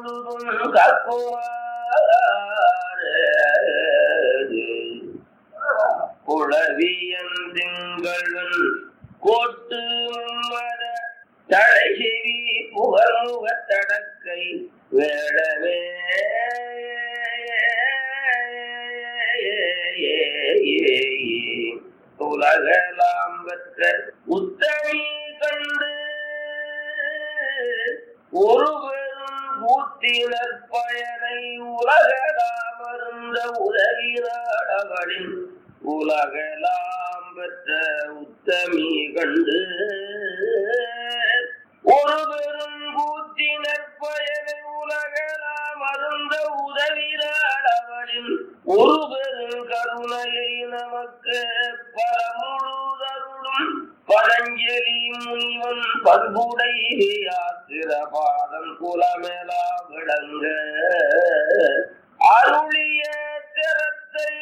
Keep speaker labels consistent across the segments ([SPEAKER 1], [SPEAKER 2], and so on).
[SPEAKER 1] முழுதும் காக்குமாறு குளவியன் திங்களும் கோட்டு மர தழைசெவி புகழ்முகத்தடக்கை வேடவே உலகலாம் பெற்ற உத்தமி கண்டு ஒரு பெரும் கூத்தினர் பயனை உலகலாம் அருந்த உதவி நாடகளின் உலகலாம் பெற்ற உத்தமி கண்டு ஒரு பெரும் கூத்தினர் பயனை உலகலாம் அருந்த உதவி நாடகளின் ஒரு பெரும் கருணையை நமக்கு பரமுழுதருளும் பதஞ்சலி முனிவன் பண்புடை ஆத்திரபாதம் குலமெலா விளங்க அருளிய திறத்தை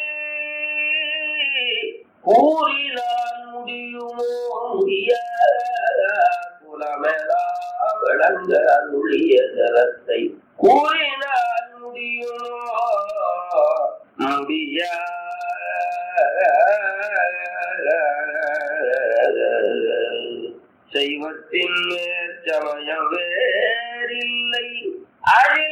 [SPEAKER 1] கூறினால் முடியுமோ முடிய குலமெலா விளங்க அருளிய திறத்தை கூறினால் முடியுமோ முடியா செய்வத்தின் மேற்சமயம்